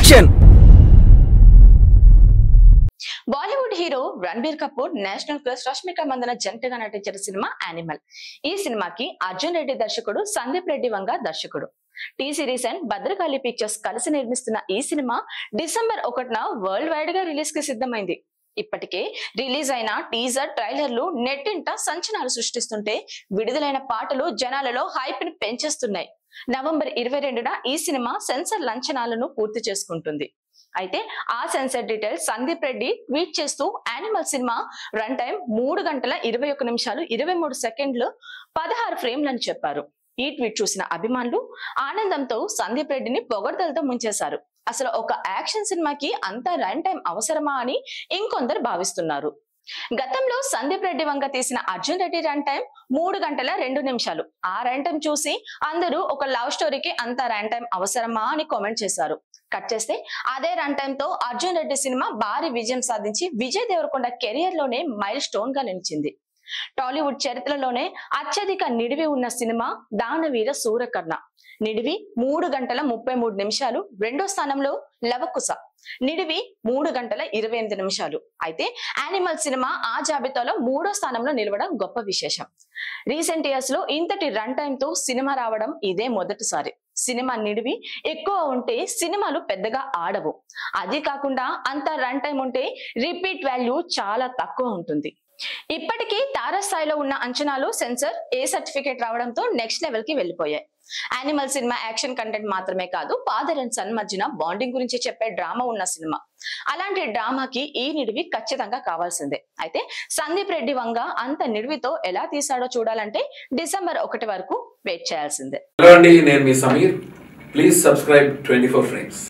action Bollywood hero Ranbir Kapoor national crush Rashmika Mandanna జంటగా నటించిన cinema animal ఈ సినిమాకి అర్జున్ రెడ్డి దర్శకుడు సందీప్ రెడ్డి వంగ దర్శకుడు టీ సిరీస్ అండ్ భద్రకాళి పిక్చర్స్ కలిసి నిర్మిస్తున్న ఈ సినిమా డిసెంబర్ ఒకటిన వరల్డ్ వైడ్ గా రిలీజ్ కి సిద్ధమైంది ఇప్పటికే రిలీజ్ అయిన టీజర్ ట్రైలర్లు నెట్టింట సంచలనాలు సృష్టిస్తుంటే విడుదలైన పాటలు జనాలలో హైప్ ని పెంచేస్తున్నాయి నవంబర్ ఇరవై రెండున ఈ సినిమా సెన్సార్ లంచనాలను పూర్తి చేసుకుంటుంది అయితే ఆ censor details Sandeep Reddy tweet చేస్తూ యానిమల్ సినిమా రన్ టైం మూడు గంటల ఇరవై ఒక్క నిమిషాలు ఇరవై మూడు సెకండ్లు పదహారు ఫ్రేమ్లని చెప్పారు ఈ ట్వీట్ చూసిన అభిమానులు ఆనందంతో సందీప్ రెడ్డిని పొగడ్తలతో ముంచేశారు అసలు ఒక యాక్షన్ సినిమాకి అంత రన్ టైం అవసరమా అని ఇంకొందరు భావిస్తున్నారు గతంలో సందీప్ రెడ్డి వంగ తీసిన అర్జున్ రెడ్డి రన్ టైం మూడు గంటల రెండు నిమిషాలు ఆ రన్ టైం చూసి అందరూ ఒక లవ్ స్టోరీకి అంత రన్ టైం అవసరమా అని కామెంట్ చేశారు కట్ చేస్తే అదే రన్ టైం తో అర్జున్ రెడ్డి సినిమా భారీ విజయం సాధించి విజయ్ దేవరకొండ కెరియర్ లోనే మైల్ స్టోన్ గా నిలిచింది టాలీవుడ్ చరిత్రలోనే అత్యధిక నిడివి ఉన్న సినిమా దానవీర సూరకర్ణ నిడివి మూడు గంటల ముప్పై మూడు నిమిషాలు రెండో స్థానంలో లవకుశ నిడివి మూడు గంటల ఇరవై ఎనిమిది నిమిషాలు అయితే యానిమల్ సినిమా ఆ జాబితాలో మూడో స్థానంలో నిలవడం గొప్ప విశేషం రీసెంట్ ఇయర్స్ లో ఇంతటి రన్ టైం తో సినిమా రావడం ఇదే మొదటిసారి సినిమా నిడివి ఎక్కువ ఉంటే సినిమాలు పెద్దగా ఆడవు అది కాకుండా అంత రన్ టైం ఉంటే రిపీట్ వాల్యూ చాలా తక్కువ ఉంటుంది ఇప్పటికీ తారస్థాయిలో ఉన్న అంచనాలు సెన్సర్ ఏ సర్టిఫికేట్ రావడంతో నెక్స్ట్ లెవెల్ కి వెళ్ళిపోయాయి యానిమల్ సినిమా యాక్షన్ కంటెంట్ మాత్రమే కాదు ఫాదర్ అండ్ సన్ మధ్యన బాండింగ్ గురించి చెప్పే డ్రామా ఉన్న సినిమా అలాంటి డ్రామాకి ఈ నిడివి ఖచ్చితంగా కావాల్సిందే అయితే సందీప్ రెడ్డి వంగ అంత నిడివితో ఎలా తీసాడో చూడాలంటే డిసెంబర్ ఒకటి వరకు వెయిట్ చేయాల్సిందే హలో అండి నేను మీ Sameer please subscribe twenty four frames